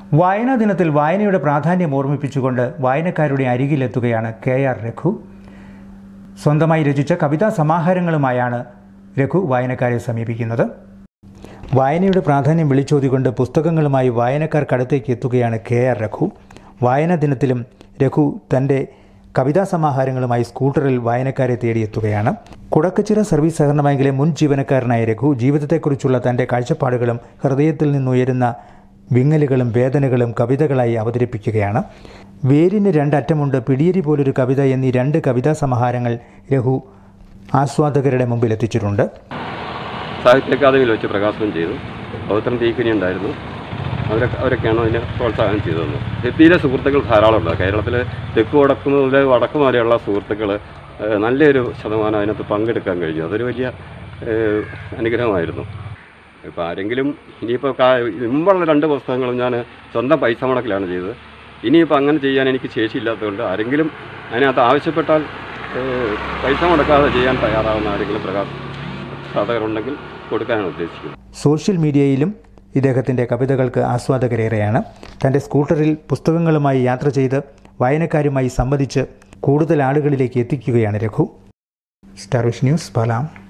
വായനാ ദിനത്തിൽ വായനയുടെ പ്രാധാന്യം ഓർമ്മിപ്പിച്ചുകൊണ്ട് വായനക്കാരുടെ അരികിലെത്തുകയാണ് കെ ആർ രഘു സ്വന്തമായി രചിച്ച കവിതാ സമാഹാരങ്ങളുമായാണ് രഘു വായനക്കാരെ സമീപിക്കുന്നത് വായനയുടെ പ്രാധാന്യം വിളിച്ചോതിക്കൊണ്ട് പുസ്തകങ്ങളുമായി വായനക്കാർക്കടുത്തേക്ക് എത്തുകയാണ് കെ ആർ രഘു വായനാ ദിനത്തിലും രഘു തൻ്റെ കവിതാ സമാഹാരങ്ങളുമായി സ്കൂട്ടറിൽ വായനക്കാരെ തേടിയെത്തുകയാണ് കുടക്കച്ചിറ സർവീസ് സഹകരണ ബാങ്കിലെ മുൻ ജീവനക്കാരനായ രഘു ജീവിതത്തെക്കുറിച്ചുള്ള തൻ്റെ കാഴ്ചപ്പാടുകളും ഹൃദയത്തിൽ നിന്നുയരുന്ന വിങ്ങലുകളും വേദനകളും കവിതകളായി അവതരിപ്പിക്കുകയാണ് വേരിന് രണ്ടറ്റമുണ്ട് പിടിയേരി പോലൊരു കവിത എന്നീ രണ്ട് കവിതാ സമാഹാരങ്ങൾ രഘു ആസ്വാദകരുടെ മുമ്പിൽ എത്തിച്ചിട്ടുണ്ട് സാഹിത്യ അക്കാദമിയിൽ വെച്ച് പ്രകാശനം ചെയ്തു പവിത്രൻ തീക്കുനി ഉണ്ടായിരുന്നു അവരൊക്കെ അവരൊക്കെയാണ് അതിനെ പ്രോത്സാഹനം ചെയ്തതെന്ന് ഹിന്ദിയിലെ സുഹൃത്തുക്കൾ ധാരാളമുണ്ട് കേരളത്തിൽ തെക്ക് വടക്ക് മുതൽ വടക്ക് വരെയുള്ള സുഹൃത്തുക്കൾ ഏഹ്, നല്ലൊരു ശതമാനം അതിനകത്ത് പങ്കെടുക്കാൻ കഴിഞ്ഞു അതൊരു വലിയ ഏഹ്, അനുഗ്രഹമായിരുന്നു ഇപ്പോൾ ആരെങ്കിലും ഇനിയിപ്പോൾ കാ മുമ്പുള്ള രണ്ട് പുസ്തകങ്ങളും ഞാൻ സ്വന്തം പൈസ മുടക്കിലാണ് ചെയ്തത് ഇനിയിപ്പോൾ അങ്ങനെ ചെയ്യാൻ എനിക്ക് ശേഷിയില്ലാത്തതുകൊണ്ട് ആരെങ്കിലും അതിനകത്ത് ആവശ്യപ്പെട്ടാൽ ഏഹ്, പൈസ മുടക്കാതെ ചെയ്യാൻ തയ്യാറാവുന്ന ആരെങ്കിലും പ്രകാശ സാധകരുണ്ടെങ്കിൽ കൊടുക്കാനാണ് ഉദ്ദേശിക്കുന്നത് സോഷ്യൽ മീഡിയയിലും ഇദ്ദേഹത്തിൻ്റെ കവിതകൾക്ക് ആസ്വാദകരേറെയാണ് തൻ്റെ സ്കൂട്ടറിൽ പുസ്തകങ്ങളുമായി യാത്ര ചെയ്ത് വായനക്കാരുമായി സംവദിച്ച് കൂടുതൽ ആളുകളിലേക്ക് എത്തിക്കുകയാണ് രഘു സ്റ്റാർ വിഷ് ന്യൂസ് പാലാം